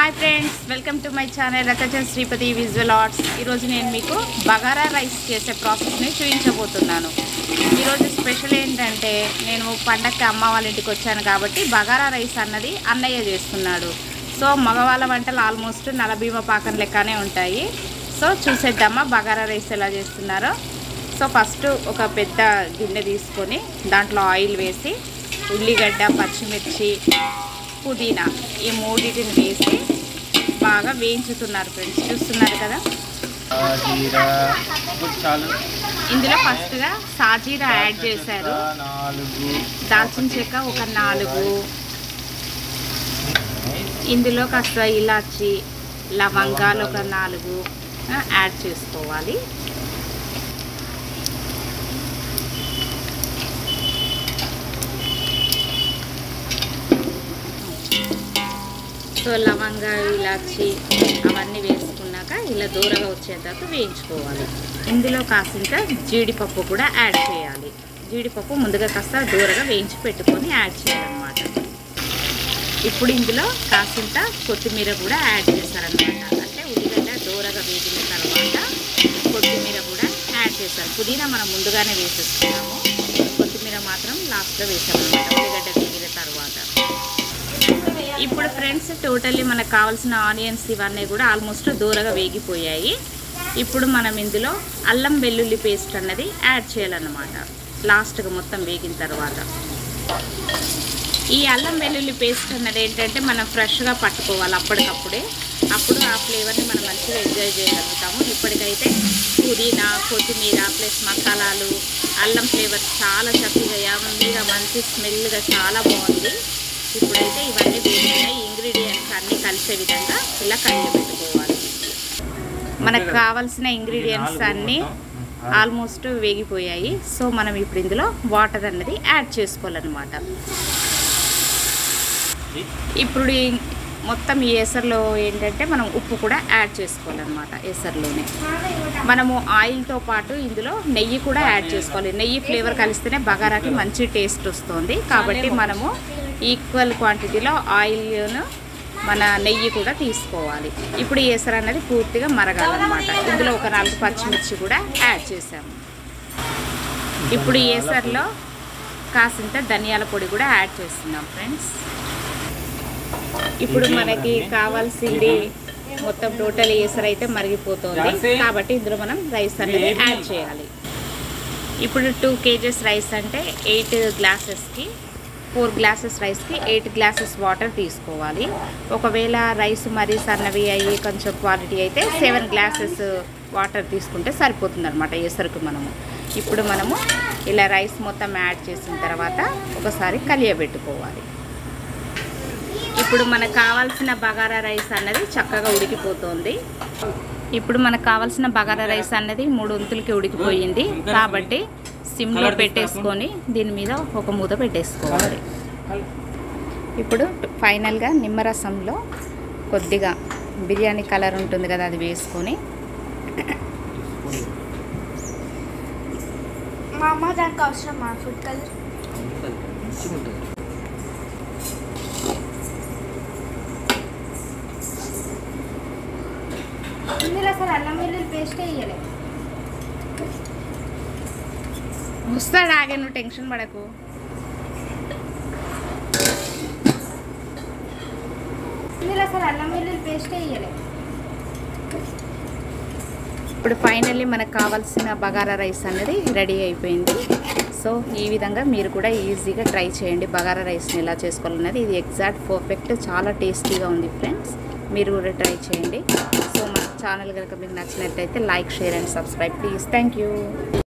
hi friends welcome to my channel Rachana Sripathi visual arts ఈరోజు నేను మీకు బగారా రైస్ చేసే ప్రాసెస్ని చూపించబోతున్నాను ఈరోజు స్పెషల్ ఏంటంటే నేను పండక్కి అమ్మ వాళ్ళ ఇంటికి వచ్చాను కాబట్టి బగారా రైస్ అన్నది అన్నయ్య చేస్తున్నాడు సో మగవాళ్ళ వంటలు ఆల్మోస్ట్ నలభీమ పాకం లెక్కనే ఉంటాయి సో చూసేద్దామా బగారా రైస్ ఎలా చేస్తున్నారో సో ఫస్ట్ ఒక పెద్ద గిన్నె తీసుకొని దాంట్లో ఆయిల్ వేసి ఉల్లిగడ్డ పచ్చిమిర్చి పుదీనా ఈ మూడింటిని వేసి బాగా వేయించుతున్నారు ఫ్రెండ్స్ చూస్తున్నారు కదా జీరా ఇప్పుడు చాలు ఇందులో ఫస్ట్గా సాజీరా యాడ్ చేశారు నాలుగు దాల్చిన చెక్క ఒక నాలుగు ఇందులో కాస్త ఇలాచి లవంగాలు ఒక నాలుగు ఆ, యాడ్ చేసుకోవాలి సో లవంగా ఇలాచి అవన్నీ వేసుకున్నాక ఇలా దూరగా వచ్చేదాకా వేయించుకోవాలి ఇందులో కాసింత జీడిపప్పు కూడా యాడ్ చేయాలి జీడిపప్పు ముందుగా కాస్త దూరగా వేయించి పెట్టుకొని యాడ్ చేయాలన్నమాట ఇప్పుడు ఇందులో కాసింత కొత్తిమీర కూడా యాడ్ చేశారనమాట అంటే ఉల్లిగడ్డ దూరగా వేగిన తర్వాత కొత్తిమీర కూడా యాడ్ చేశారు పుదీనా మనం ముందుగానే వేసేసుకున్నాము కొత్తిమీర మాత్రం లాస్ట్లో వేసామన్నమాట ఉల్లిగడ్డ వేగిన తర్వాత ఇప్పుడు ఫ్రెండ్స్ టోటల్లీ మనకు కావాల్సిన ఆనియన్స్ ఇవన్నీ కూడా ఆల్మోస్ట్ దూరగా వేగిపోయాయి ఇప్పుడు మనం ఇందులో అల్లం వెల్లుల్లి పేస్ట్ అన్నది యాడ్ చేయాలన్నమాట లాస్ట్గా మొత్తం వేగిన తర్వాత ఈ అల్లం వెల్లుల్లి పేస్ట్ అన్నది ఏంటంటే మనం ఫ్రెష్గా పట్టుకోవాలి అప్పటికప్పుడే అప్పుడు ఆ ఫ్లేవర్ని మనం మంచిగా ఎంజాయ్ చేయగలుగుతాము ఇప్పటికైతే పుదీనా కొత్తిమీర ప్లస్ మసాలాలు అల్లం ఫ్లేవర్ చాలా చక్కగా యమ్మీగా మంచి స్మెల్గా చాలా బాగుంది ఇప్పుడైతే ఇవన్నీ వేడినాయి ఇంగ్రీడియంట్స్ అన్నీ కలిసే విధంగా ఇలా కలిగి పెట్టుకోవాలి మనకు కావాల్సిన ఇంగ్రీడియంట్స్ అన్నీ ఆల్మోస్ట్ వేగిపోయాయి సో మనం ఇప్పుడు ఇందులో వాటర్ అన్నది యాడ్ చేసుకోవాలన్నమాట ఇప్పుడు ఈ మొత్తం ఈ ఎసర్లో ఏంటంటే మనం ఉప్పు కూడా యాడ్ చేసుకోవాలన్నమాట ఎసర్లోనే మనము ఆయిల్తో పాటు ఇందులో నెయ్యి కూడా యాడ్ చేసుకోవాలి నెయ్యి ఫ్లేవర్ కలిస్తేనే బగారాకి మంచి టేస్ట్ వస్తుంది కాబట్టి మనము ఈక్వల్ క్వాంటిటీలో ఆయిల్ను మన నెయ్యి కూడా తీసుకోవాలి ఇప్పుడు ఈ ఎసరు అనేది పూర్తిగా మరగాలన్నమాట ఇందులో ఒక నాలుగు పచ్చిమిర్చి కూడా యాడ్ చేసాము ఇప్పుడు ఈ ఎసర్లో కాసింత ధనియాల పొడి కూడా యాడ్ చేస్తున్నాం ఫ్రెండ్స్ ఇప్పుడు మనకి కావాల్సింది మొత్తం టోటల్ ఎసరు అయితే మరిగిపోతుంది కాబట్టి ఇందులో మనం రైస్ అనేది యాడ్ చేయాలి ఇప్పుడు టూ కేజెస్ రైస్ అంటే ఎయిట్ గ్లాసెస్కి ఫోర్ గ్లాసెస్ రైస్కి ఎయిట్ గ్లాసెస్ వాటర్ తీసుకోవాలి ఒకవేళ రైస్ మరీ సన్నవి అయ్యి కొంచెం క్వాలిటీ అయితే సెవెన్ గ్లాసెస్ వాటర్ తీసుకుంటే సరిపోతుంది అనమాట ఎసరుకు మనము ఇప్పుడు మనము ఇలా రైస్ మొత్తం యాడ్ చేసిన తర్వాత ఒకసారి కలియబెట్టుకోవాలి ఇప్పుడు మనకు కావాల్సిన బగారా రైస్ అన్నది చక్కగా ఉడికిపోతుంది ఇప్పుడు మనకు కావాల్సిన బగారా రైస్ అన్నది మూడు వంతులకి ఉడికిపోయింది కాబట్టి సిమ్లో పెట్టేసుకొని దీని మీద ఒక మూత పెట్టేసుకోవాలి ఇప్పుడు ఫైనల్గా నిమ్మరసంలో కొద్దిగా బిర్యానీ కలర్ ఉంటుంది కదా అది వేసుకొని మా అమ్మ దానికి అవసరం మా ఫుడ్ కలర్ ఇందులో అసలు అల్లం వెల్లుల్లి పేస్ట్ వేయలే వస్తాడు ఆగే నువ్వు టెన్షన్ పడకు ఇందులో అసలు అల్లం వెల్లుల్లి పేస్ట్ వేయలే ఇప్పుడు ఫైనల్లీ మనకు కావాల్సిన బగారా రైస్ అనేది రెడీ అయిపోయింది సో ఈ విధంగా మీరు కూడా ఈజీగా ట్రై చేయండి బగారా రైస్ని ఎలా చేసుకోవాలన్నది ఇది ఎగ్జాక్ట్ పర్ఫెక్ట్ చాలా టేస్టీగా ఉంది ఫ్రెండ్స్ మీరు కూడా ట్రై చేయండి సో మన ఛానల్ కనుక మీకు నచ్చినట్టయితే like share and subscribe please thank you